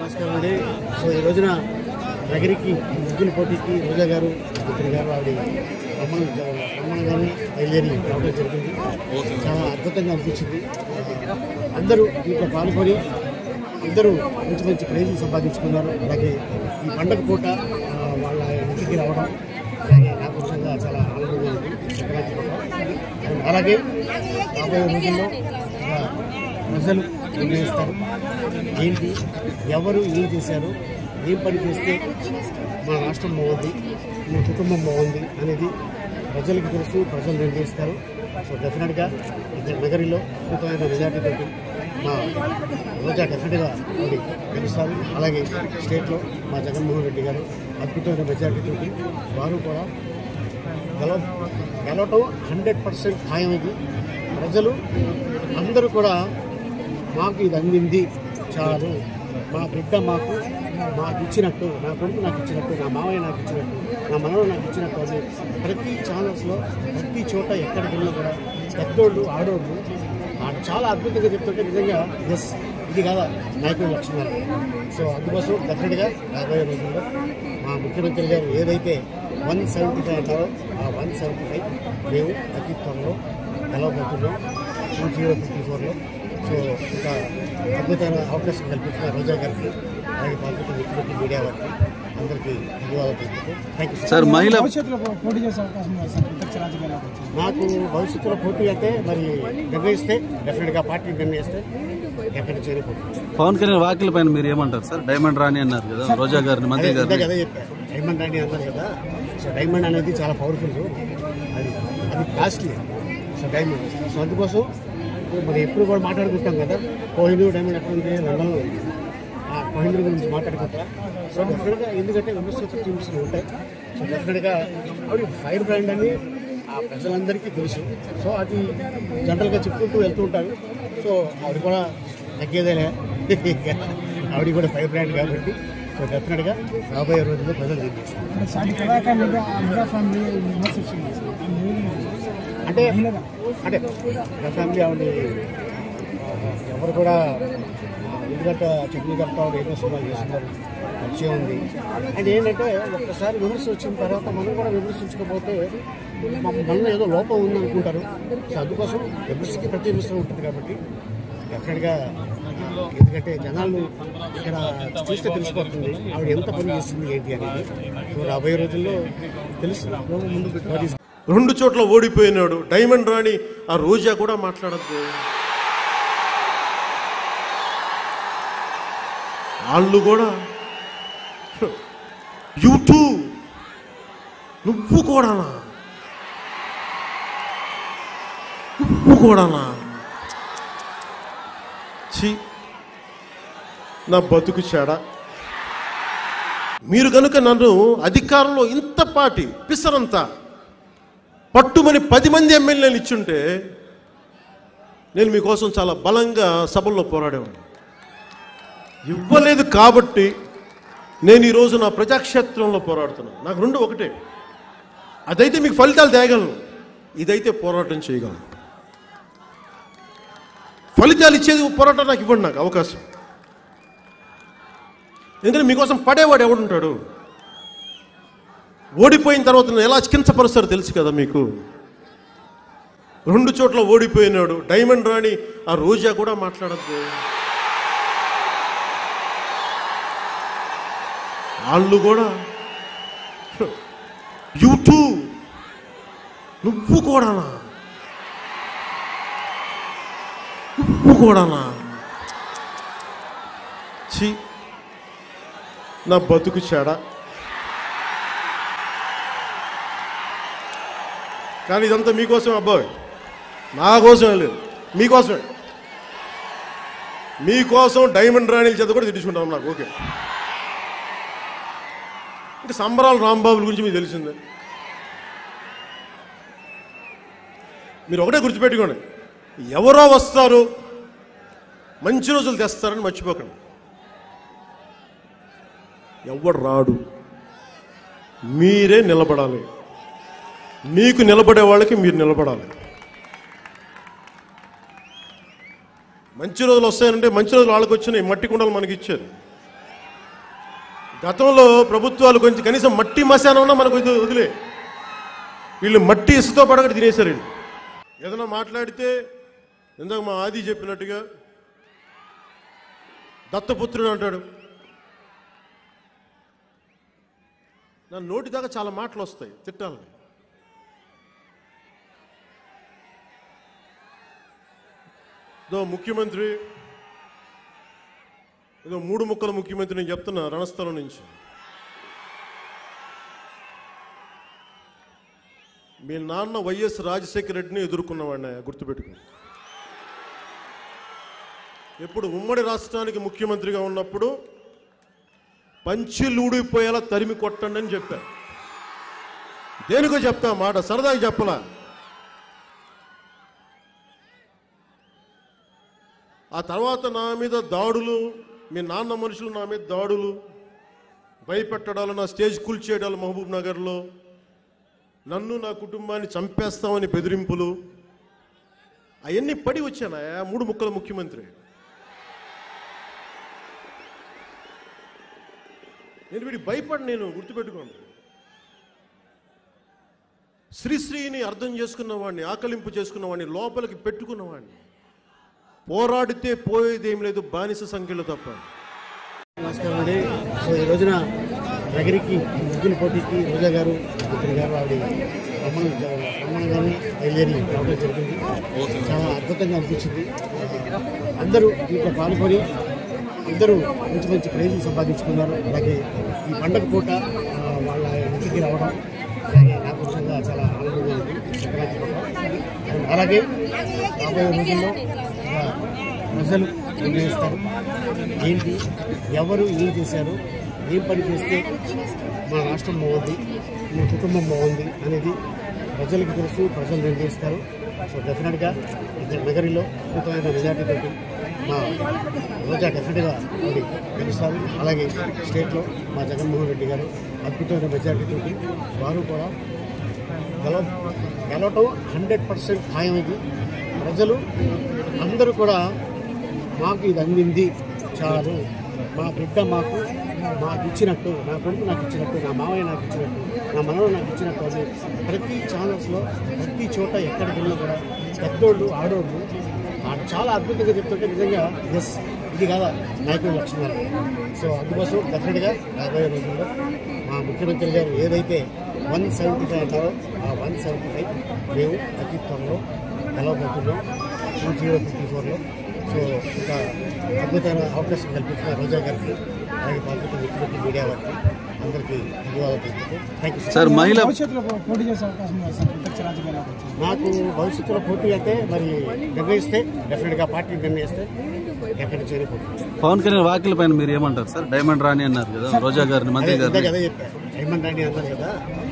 నమస్కారం అండి సో ఈ రోజున నగరికి ముగ్గుల పోటీకి రోజా గారు మంత్రి గారు ఆవిడ రమ్మణ రమ్మణగానే బయలుదేరి రావడం జరిగింది చాలా అద్భుతంగా అనిపించింది అందరూ దీంట్లో పాల్గొని అందరూ మంచి మంచి ప్రైజులు సంపాదించుకున్నారు అలాగే ఈ పండగ పూట ఆ, వాళ్ళ ఇంటికి రావడం అలాగే నాకు నిజంగా చాలా ఆనందంగా ఉంది సంక్రాంతి పూట అండ్ అలాగే రాబోయే రోజుల్లో ఆ, ప్రజలు నిర్ణయిస్తారు ఏంటి ఎవరు ఏం చేశారు ఏం పని చేస్తే మన రాష్ట్రం బాగుంది మన కుటుంబం బాగుంది అనేది ప్రజలకు తెలుసు ప్రజలు నిర్ణయిస్తారు సో డెఫినెట్గా ఇక్కడ నగరిలో అద్భుతమైన మెజార్టీతో మా రోజా డెఫినెట్గా ఆవిడ గెలుస్తారు అలాగే స్టేట్లో మా జగన్మోహన్ రెడ్డి గారు అద్భుతమైన మెజార్టీతో వారు కూడా గెలవ గెలవటం హండ్రెడ్ పర్సెంట్ ఖాయం ఇది ప్రజలు అందరూ కూడా మాకు ఇది అందింది చాలు మా బిడ్డ మాకు మాకు ఇచ్చినట్టు నా కొడుకు నాకు ఇచ్చినట్టు నా మావయ్య నాకు ఇచ్చినట్టు నా మనవడు నాకు ఇచ్చినట్టు అని ప్రతి ఛానల్స్లో ప్రతి చోట ఎక్కడికి వెళ్ళినా కూడా పెద్దోళ్ళు ఆడోళ్ళు ఆ చాలా అద్భుతంగా చెప్తుంటే నిజంగా ఎస్ ఇది కాదా నాయకుడి లక్షణాలు సో అందుకోసం డెఫినెట్గా రాబోయే రోజుల్లో మా ముఖ్యమంత్రి గారు ఏదైతే వన్ సెవెంటీ ఫైవ్ అన్నారో ఆ వన్ సెవెంటీ ఫైవ్ మేము అతి త్వరలో గెలవబోతున్నాం టూ జీరో ఫిఫ్టీ ఫోర్లో సో ఒక అద్భుతమైన అవకాశం కల్పించిన రోజా గారికి అలాగే పాల్గొన్న మిత్రులకి మీడియా వారికి అందరికీ ధన్యవాదాలు తెలుపుతూ థ్యాంక్ యూ సార్ మహిళ భవిష్యత్తులో పోటీ చేసే అవకాశం ఉంది సార్ ప్రత్యక్ష రాజకీయాలకు వచ్చి నాకు భవిష్యత్తులో పోటీ అంటే మరి నిర్ణయిస్తే డెఫినెట్గా పార్టీ నిర్ణయిస్తే ఎక్కడికి చేరి పోటీ చేస్తాను. పవన్ కళ్యాణ్ వాకిల పైన మీరు ఏమంటారు సార్ డైమండ్ రాణి అన్నారు కదా రోజా గారిని మంత్రి అదే ఇందాక గారిని అదే చెప్పారు డైమండ్ అని అన్నారు కదా సో డైమండ్ అనేది చాలా పవర్ఫుల్ అది అది కాస్ట్లీ సో డైమండ్ సో అందుకోసం ఇప్పుడు మనం ఎప్పుడు కూడా మాట్లాడుకుంటాం కదా కోహినూర్ డైమండ్ ఎక్కడ ఉంది లండన్లో ఉంది ఆ కోహినూర్ గురించి మాట్లాడుకుంటా సో డెఫినెట్గా ఎందుకంటే విమర్శించే టీమ్స్ ఉంటాయి సో డెఫినెట్గా ఆవిడ ఫైర్ బ్రాండ్ అని ఆ ప్రజలందరికీ తెలుసు సో అది జనరల్గా చెప్పుకుంటూ వెళ్తూ ఉంటారు సో ఆవిడ కూడా తగ్గేదేలే ఆవిడ కూడా ఫైర్ బ్రాండ్ కాబట్టి సో డెఫినెట్గా రాబోయే రోజుల్లో ప్రజలు నిర్ణయిస్తారు అంటే సాటి కళాకారులుగా ఆ మెగా ఫ్యామిలీ విమర్శిస్తుంది సార్ దాన్ని ఏ విధంగా చూస్తారు? అంటే మహిళగా అంటే నా ఫ్యామిలీ ఆవిడ ఎవరు కూడా ఎందుకంటే చట్నీ కడతా ఆవిడ ఏదో సినిమాలు చేస్తున్నారు పరిచయం ఉంది అండ్ ఏంటంటే ఒక్కసారి విమర్శ వచ్చిన తర్వాత మనం కూడా విమర్శించకపోతే మన- మనలో ఏదో లోపం ఉంది అనుకుంటారు సో అందుకోసం విమర్శకి ప్రతి విమర్శ ఉంటుంది కాబట్టి డెఫినెట్గా ఎందుకంటే జనాలు ఇక్కడ చూస్తే తెలిసిపోతుంది ఆవిడ ఎంత పని చేస్తుంది ఏంటి అనేది సో రాబోయే రోజుల్లో తెలుసు ముందు పెట్టుకోవాలి రెండు చోట్ల ఓడిపోయినాడు డైమండ్ రాణి ఆ రోజా కూడా మాట్లాడద్దు వాళ్ళు కూడా యూటూ నువ్వు కూడానా నువ్వు కూడానా ఛీ నా బతుకు చెడ మీరు కనుక నన్ను అధికారంలో ఇంత పాటి పిసరంతా పట్టుమని పది మంది ఎమ్మెల్యేలు ఇచ్చుంటే నేను మీకోసం చాలా బలంగా సభల్లో పోరాడేవాడిని ఇవ్వలేదు కాబట్టి నేను ఈరోజు నా ప్రజాక్షేత్రంలో పోరాడుతున్నాను నాకు రెండు ఒకటే అదైతే మీకు ఫలితాలు తేగలను ఇదైతే పోరాటం చేయగలను ఫలితాలు ఇచ్చేది పోరాటం నాకు ఇవ్వండి నాకు అవకాశం ఎందుకంటే మీకోసం పడేవాడు ఎవడుంటాడు ఓడిపోయిన తర్వాత నన్ను ఎలా కించపరుస్తారో తెలుసు కదా మీకు రెండు చోట్ల ఓడిపోయినాడు డైమండ్ రాణి ఆ రోజా కూడా మాట్లాడద్దు వాళ్ళు కూడా యూటూ నువ్వు కూడానా నువ్వు కూడానా ఛీ నా బతుకు చెడ కానీ ఇదంతా మీకోసం అబ్బాయి నా కోసమే లేదు మీకోసమే మీకోసం డైమండ్ రాణిల చేత కూడా తిట్టించుకుంటాం నాకు ఓకే ఇంకా సంబరాలు రాంబాబుల గురించి మీకు తెలిసిందే మీరు ఒకటే గుర్తుపెట్టుకోండి ఎవరో వస్తారు మంచి రోజులు తెస్తారని మర్చిపోకండి ఎవడు రాడు మీరే నిలబడాలి మీకు నిలబడే వాళ్ళకి మీరు నిలబడాలి మంచి రోజులు వస్తాయంటే మంచి రోజులు వాళ్ళకి వచ్చినాయి మట్టి కుండలు మనకి ఇచ్చారు గతంలో ప్రభుత్వాలు కొంచెం కనీసం మట్టి మశానం ఉన్నా మనకు వదిలే- వదిలే వీళ్ళు మట్టి ఇసుతో పడగట్టి తినేశారు వీళ్ళు ఏదైనా మాట్లాడితే ఇందాక మా ఆది చెప్పినట్టుగా దత్తపుత్రుడు అంటాడు నా నోటి దాకా చాలా మాటలు వస్తాయి తిట్టాలని ఏదో ముఖ్యమంత్రి ఏదో మూడు ముక్కల ముఖ్యమంత్రి నేను చెప్తున్నా రణస్థలం నుంచి మీ నాన్న వైఎస్ రాజశేఖర రెడ్డిని ఎదుర్కొన్నవాడిని గుర్తుపెట్టుకుని ఎప్పుడు ఉమ్మడి రాష్ట్రానికి ముఖ్యమంత్రిగా ఉన్నప్పుడు పంచిలూడిపోయేలా తరిమి కొట్టండి అని చెప్పారు దేనికో చెప్తా మాట సరదాగా చెప్పలా ఆ తర్వాత నా మీద దాడులు మీ నాన్న మనుషులు నా మీద దాడులు భయపెట్టడాలు నా స్టేజ్ కూల్చేయడాలు మహబూబ్ నగర్లో నన్ను నా కుటుంబాన్ని చంపేస్తామని బెదిరింపులు అవన్నీ పడి వచ్చాను ఆ మూడు ముక్కల ముఖ్యమంత్రి నేను వీడి భయపడి నేను గుర్తుపెట్టుకోండి శ్రీశ్రీని అర్థం చేసుకున్నవాడిని ఆకలింపు చేసుకున్నవాడిని లోపలికి పెట్టుకున్నవాడిని పోరాడితే పోయేదేం లేదు బానిస సంఖ్యలో తప్ప నమస్కారం అండి సో ఈ రోజున నగరికి ముగ్గుల పోటీకి రోజా గారు ఇద్దరు గారు ఆవిడ రమణ రమణ గారిని బయలుదేరి రావడం జరిగింది చాలా అద్భుతంగా అనిపించింది అందరూ దీంట్లో పాల్గొని అందరూ మంచి మంచి ప్రైజులు సంపాదించుకున్నారు అలాగే ఈ పండగ పూట ఆ, వాళ్ళ ఇంటికి రావడం అలాగే నాకు నిజంగా చాలా ఆనందంగా ఉంది సంక్రాంతి పూట. అండ్ అలాగే రాబోయే రోజుల్లో ఇంకా ప్రజలు నిర్ణయిస్తారు ఏంటి ఎవరు ఏం చేశారు ఏం పని చేస్తే మన రాష్ట్రం బాగుంది మన కుటుంబం బాగుంది అనేది ప్రజలకు తెలుసు ప్రజలు నిర్ణయిస్తారు సో డెఫినెట్గా ఇక్కడ నగరిలో అద్భుతమైన మెజార్టీ తోటి మా రోజా డెఫినెట్గా ఆవిడ గెలుస్తారు అలాగే స్టేట్లో మా జగన్మోహన్ రెడ్డి గారు అద్భుతమైన మెజార్టీ తోటి వారు కూడా గెలవ గెలవటం హండ్రెడ్ పర్సెంట్ ఖాయం ఇది ప్రజలు అందరూ కూడా మాకు ఇది అందింది చాలు మా బిడ్డ మాకు మాకు ఇచ్చినట్టు నా కొడుకు నాకు ఇచ్చినట్టు నా మావయ్య నాకు ఇచ్చినట్టు నా మనవడు నాకు ఇచ్చినట్టు అని ప్రతి ఛానల్స్లో ప్రతి చోట ఎక్కడికి వెళ్ళినా కూడా పెద్దోళ్ళు ఆడోళ్ళు ఆ చాలా అద్భుతంగా చెప్తుంటే నిజంగా ఎస్ ఇది కాదా నాయకుడి లక్షణాలు సో అందుకోసం డెఫినెట్గా రాబోయే రోజుల్లో మా ముఖ్యమంత్రి గారు ఏదైతే వన్ సెవెంటీ ఫైవ్ అంటారో ఆ వన్ సెవెంటీ ఫైవ్ మేము అతి త్వరలో గెలవబోతున్నాం టూ జీరో ఫిఫ్టీ ఫోర్లో సో ఒక అద్భుతమైన అవకాశం కల్పించిన రోజా గారికి అలాగే పాల్గొన్న ముఖ్యమంత్రి మీడియా వారికి అందరికీ ధన్యవాదాలు తెలుపుతూ థ్యాంక్ యూ సార్ సార్ మహిళ భవిష్యత్తులో పోటీ చేసే అవకాశం ఉంది సార్ ప్రత్యక్ష రాజకీయాల్లోకి వచ్చి నాకు భవిష్యత్తులో పోటీ అయితే మరి నిర్ణయిస్తే డెఫినెట్గా పార్టీ నిర్ణయిస్తే ఎక్కడి నుంచి పోటీ చేస్తాను. పవన్ కళ్యాణ్ వాకిల పైన మీరు ఏమంటారు సార్ డైమండ్ రాణి అన్నారు కదా రోజా గారిని అదే మంత్రి ఇందాక గారిని అదే చెప్పారు డైమండ్ రాణి అన్నారు కదా